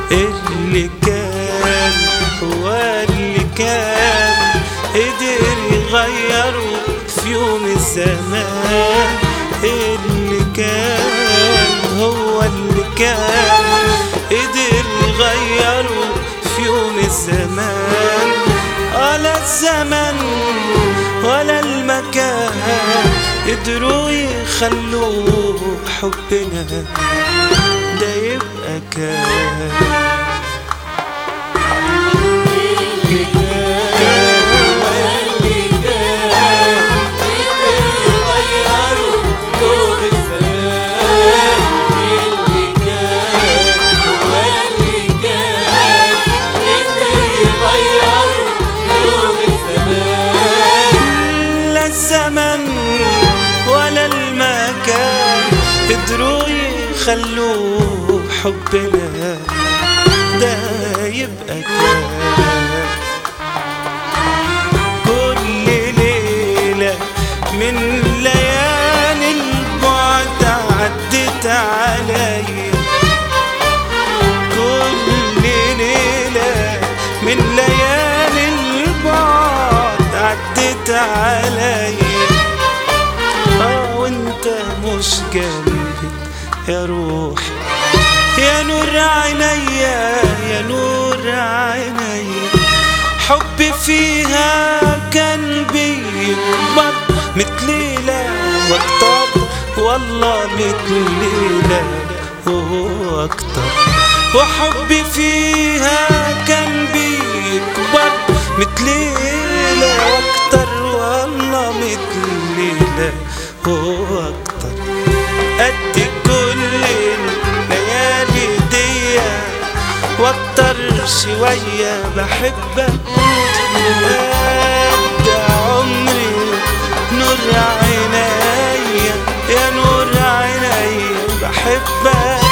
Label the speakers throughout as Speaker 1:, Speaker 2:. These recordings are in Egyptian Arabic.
Speaker 1: اللي كان هو اللي كان قدر يغيره في يوم الزمان اللي كان هو اللي كان قدر يغيره في يوم الزمان ولا الزمن ولا المكان قدروا يخلوه حبنا ده يبقى كان لا الزمن ولا المكان قدروا يخلوه حبنا ده يبقى كان كل ليلة من ليالي البعد عدت عليا كل ليلة من ليالي البعد عدت عليا اه وانت مش جنبي يا روحي يا نور عينيا يا نور عينيا حبي فيها كان بيكبر مثل ليلة واكتر والله مثل ليلة واكتر وحبي فيها كان بيكبر مثل ليلة واكتر والله مثل ليلة واكتر قد كل الليالي دي واكتر شوية بحبك قد عمري نور عينيا يا نور عينيا بحبك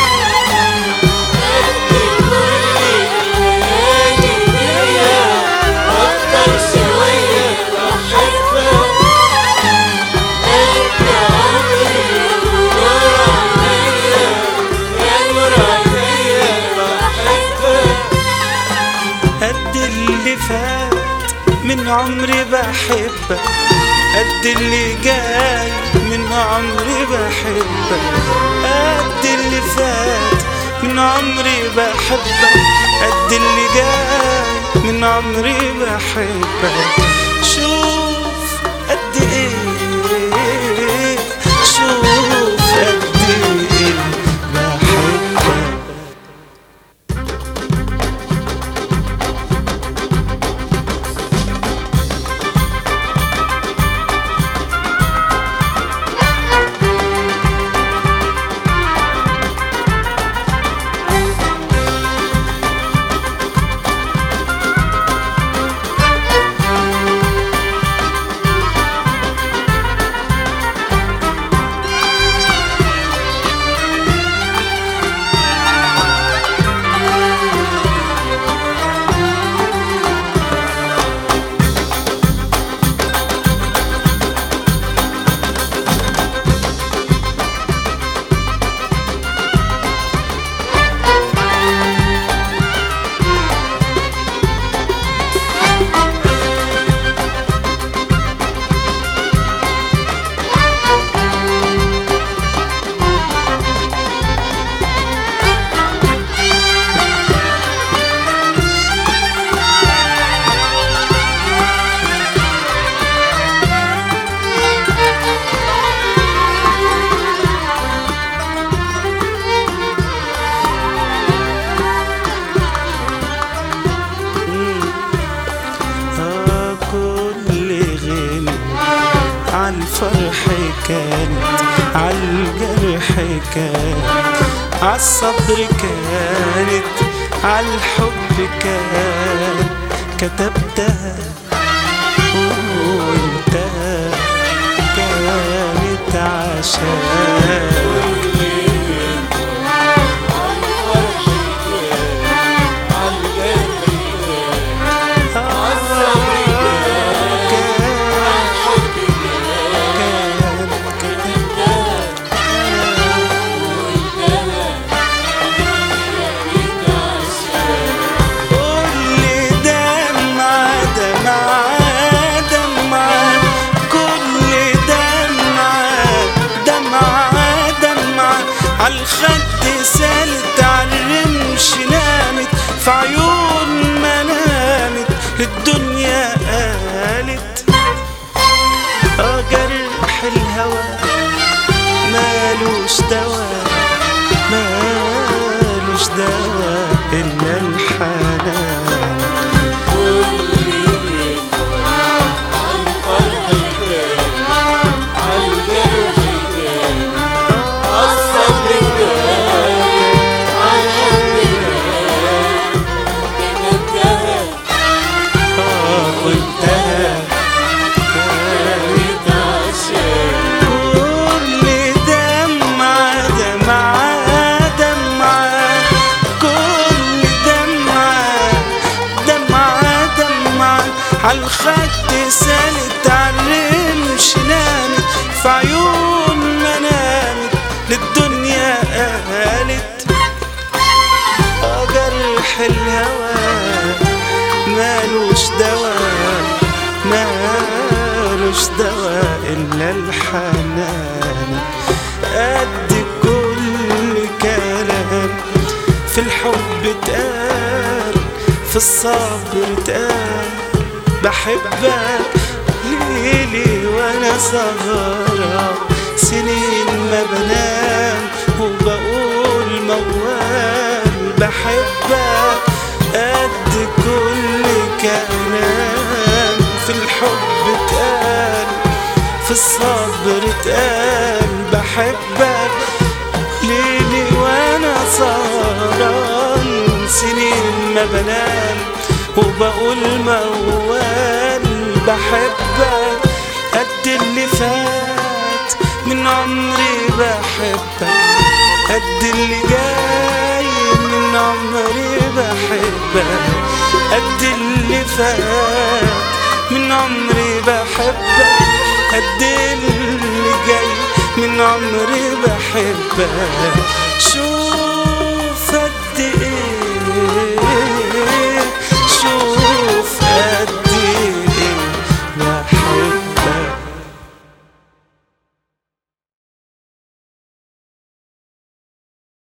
Speaker 1: قد اللي فات من عمري بحبك قد اللي جاي من عمري بحبك قد اللي فات من عمري بحبك قد اللي جاي من عمري بحبك شوف قد ايه شوف قد ايه بحبك آه كل غنى عالفرح كانت عالجرح كانت عالصبر كانت عالحب كانت كتبتها وانت كانت عشان الهوى مالوش دواء مالوش دواء إلا الحنان آه وانتهى كل دمعة دمعة دمعة كل دمعة دمعة دمعة عالخد سالت عالرمش نامت في عيون ما نامت للدنيا قالت آه جرح الهوى مالوش دواء مالوش دواء إلا الحنان قد كل كلام في الحب اتقال في الصبر اتقال بحبك ليلي وانا سهران سنين ما بنام وبقول موال بحبك قد كل كلام في الحب اتقال في الصبر اتقال بحبك ليلي وانا سهران سنين ما بنام وبقول موال بحبك قد اللي فات من عمري بحبك قد اللي جاي من عمري بحبك قد اللي فات من عمري بحبك قد اللي جاي من عمري بحبك شو